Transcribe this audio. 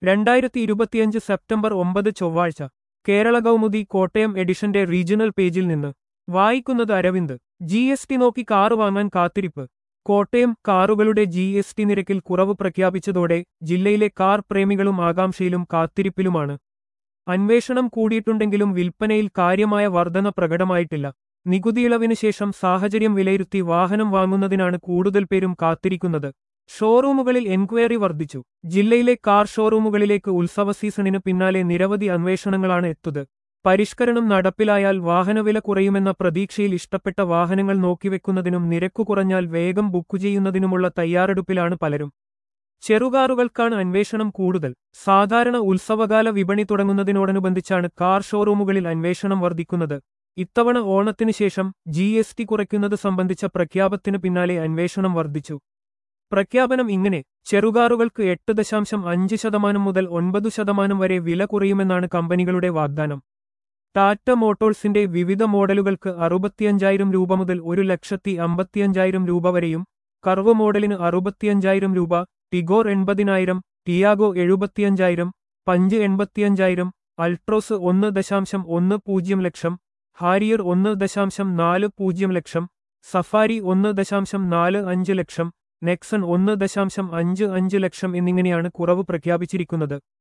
രണ്ടായിരത്തി ഇരുപത്തിയഞ്ച് സെപ്റ്റംബർ ഒമ്പത് ചൊവ്വാഴ്ച കേരള കൗമുദി കോട്ടയം എഡിഷന്റെ റീജിയണൽ പേജിൽ നിന്ന് വായിക്കുന്നത് അരവിന്ദ് ജി എസ് ടി നോക്കി കാറ് വാങ്ങാൻ കാത്തിരിപ്പ് കോട്ടയം കാറുകളുടെ ജി എസ് ടി നിരക്കിൽ കുറവ് പ്രഖ്യാപിച്ചതോടെ ജില്ലയിലെ കാർ പ്രേമികളും ആകാംക്ഷയിലും കാത്തിരിപ്പിലുമാണ് അന്വേഷണം കൂടിയിട്ടുണ്ടെങ്കിലും വിൽപ്പനയിൽ കാര്യമായ വർധന പ്രകടമായിട്ടില്ല നികുതിയിളവിന് ശേഷം സാഹചര്യം വിലയിരുത്തി വാഹനം വാങ്ങുന്നതിനാണ് കൂടുതൽ പേരും കാത്തിരിക്കുന്നത് ഷോറൂമുകളിൽ എൻക്വയറി വർദ്ധിച്ചു ജില്ലയിലെ കാർ ഷോറൂമുകളിലേക്ക് ഉത്സവ സീസണിന് പിന്നാലെ നിരവധി അന്വേഷണങ്ങളാണ് എത്തുന്നത് പരിഷ്കരണം നടപ്പിലായാൽ വാഹനവില കുറയുമെന്ന പ്രതീക്ഷയിൽ ഇഷ്ടപ്പെട്ട വാഹനങ്ങൾ നോക്കിവെക്കുന്നതിനും നിരക്കു കുറഞ്ഞാൽ വേഗം ബുക്ക് ചെയ്യുന്നതിനുമുള്ള തയ്യാറെടുപ്പിലാണ് പലരും ചെറുകാറുകൾക്കാണ് അന്വേഷണം കൂടുതൽ സാധാരണ ഉത്സവകാല വിപണി തുടങ്ങുന്നതിനോടനുബന്ധിച്ചാണ് കാർ ഷോറൂമുകളിൽ അന്വേഷണം വർദ്ധിക്കുന്നത് ഇത്തവണ ഓണത്തിനു ശേഷം ജി എസ് ടി കുറയ്ക്കുന്നത് സംബന്ധിച്ച പ്രഖ്യാപനത്തിനു പിന്നാലെ അന്വേഷണം വർദ്ധിച്ചു പ്രഖ്യാപനം ഇങ്ങനെ ചെറുകാറുകൾക്ക് എട്ട് ദശാംശം അഞ്ച് ശതമാനം മുതൽ ഒൻപത് ശതമാനം വരെ വില കുറയുമെന്നാണ് കമ്പനികളുടെ വാഗ്ദാനം ടാറ്റ മോട്ടോഴ്സിന്റെ വിവിധ മോഡലുകൾക്ക് അറുപത്തിയഞ്ചായിരം രൂപ മുതൽ ഒരു ലക്ഷത്തി അമ്പത്തിയഞ്ചായിരം രൂപ വരെയും കർവ് മോഡലിന് അറുപത്തിയഞ്ചായിരം രൂപ ടിഗോർ എൺപതിനായിരം ടിയാഗോ എഴുപത്തിയഞ്ചായിരം പഞ്ച് എൺപത്തിയഞ്ചായിരം അൾട്രോസ് ഒന്ന് ദശാംശം ഒന്ന് പൂജ്യം ലക്ഷം ഹാരിയർ ഒന്ന് ദശാംശം നാല് പൂജ്യം ലക്ഷം സഫാരി ഒന്ന് ദശാംശം നാല് അഞ്ച് ലക്ഷം നെക്സൺ ഒന്ന് ദശാംശം അഞ്ച് അഞ്ച് ലക്ഷം എന്നിങ്ങനെയാണ് കുറവ് പ്രഖ്യാപിച്ചിരിക്കുന്നത്